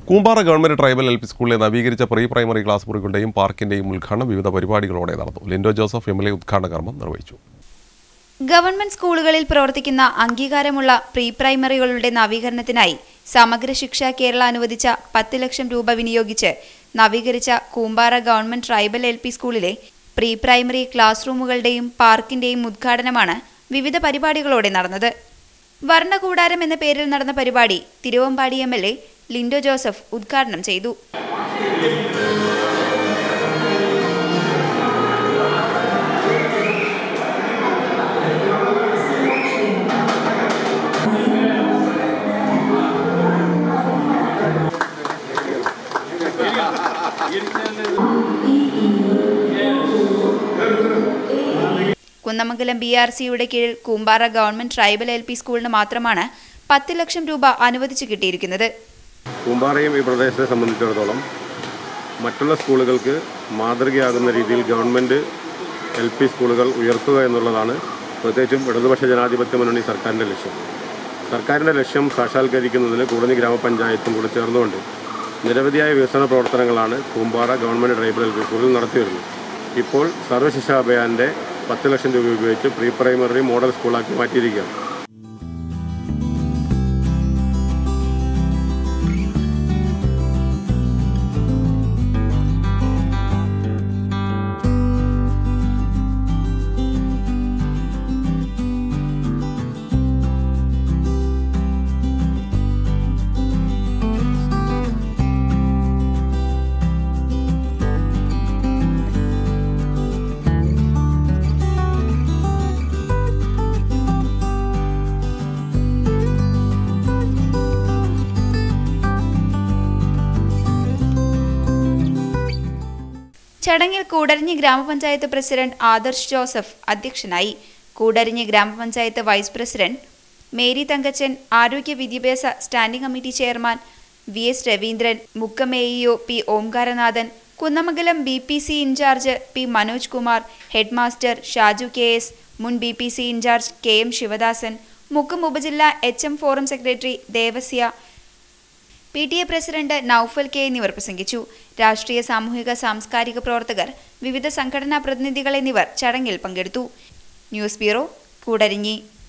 Koombara government tribal L P സ്കൂളിലെ നവീകരിച്ച pre primary class മുറികളുടെയും പാർക്കിന്റെയും ഉദ്ഘാടനം വിവിധ പരിപാടികളോടെ നടന്നു Lindo Joseph M L A ഉദ്ഘാടന കർമ്മം നിർവഹിച്ചു ഗവൺമെന്റ് സ്കൂളുകളിൽ പ്രവർത്തിക്കുന്ന അംഗീകാരമുള്ള പ്രീ പ്രൈമറികളുടെ നവീകരണത്തിനായി സമഗ്ര ശിക്ഷ കേരള അനുവദിച്ച പത്ത് ലക്ഷം രൂപ വിനിയോഗിച്ച് നവീകരിച്ച Koombara government tribal L P സ്കൂളിലെ പ്രീ പ്രൈമറി ക്ലാസ് റൂമുകളുടെയും പാർക്കിന്റെയും ഉദ്ഘാടനമാണ് വിവിധ പരിപാടികളോടെ നടന്നത് വർണ്ണകൂടാരം എന്ന പേരിൽ നടന്ന പരിപാടി Thiruvambady M L A Lindo Joseph ഉദ്ഘാടനം ചെയ്തു കുന്നമംഗലം ബി ആർ സിയുടെ കീഴിൽ Koombara government tribal L P സ്കൂളിന് മാത്രമാണ് പത്ത് ലക്ഷം രൂപ അനുവദിച്ചു കിട്ടിയിരിക്കുന്നത് കൂമ്പാറയും ഈ പ്രദേശത്തെ സംബന്ധിച്ചിടത്തോളം മറ്റുള്ള സ്കൂളുകൾക്ക് മാതൃകയാകുന്ന രീതിയിൽ ഗവൺമെൻറ് എൽ പി സ്കൂളുകൾ ഉയർത്തുക എന്നുള്ളതാണ് പ്രത്യേകിച്ചും ഇടതുപക്ഷ ജനാധിപത്യ മുന്നണി സർക്കാരിൻ്റെ ലക്ഷ്യം സർക്കാരിൻ്റെ ലക്ഷ്യം സാക്ഷാത്കരിക്കുന്നതിന് കൂടഞ്ഞി ഗ്രാമപഞ്ചായത്തും കൂടെ ചേർന്നുകൊണ്ട് നിരവധിയായ വികസന പ്രവർത്തനങ്ങളാണ് Koombara government tribal L P സ്കൂളിൽ നടത്തിവരുന്നത് ഇപ്പോൾ സർവശിക്ഷാ അഭിയാൻ്റെ പത്ത് ലക്ഷം രൂപ ഉപയോഗിച്ച് പ്രീ പ്രൈമറി മോഡൽ സ്കൂളാക്കി മാറ്റിയിരിക്കുകയാണ് ചടങ്ങിൽ കൂടരഞ്ഞി ഗ്രാമപഞ്ചായത്ത് പ്രസിഡന്റ് ആദർശ് ജോസഫ് അധ്യക്ഷനായി കൂടരഞ്ഞി ഗ്രാമപഞ്ചായത്ത് വൈസ് പ്രസിഡന്റ് മേരി തങ്കച്ചൻ ആരോഗ്യ വിദ്യാഭ്യാസ standing committee chairman V S Raveendran മുക്കമേഇഒ P Omkaranathan Kunnamangalam B P C incharge P Manoj Kumar head master Shaju K S മുൻ B P C incharge K M Sivadasan Mukkam ഉപജില്ല H M forum secretary Devasya P T A president Noufal K എന്നിവർ പ്രസംഗിച്ചു രാഷ്ട്രീയ സാമൂഹിക സാംസ്കാരിക പ്രവർത്തകർ വിവിധ സംഘടനാ പ്രതിനിധികൾ എന്നിവർ ചടങ്ങിൽ പങ്കെടുത്തു ന്യൂസ് ബ്യൂറോ കൂടരഞ്ഞി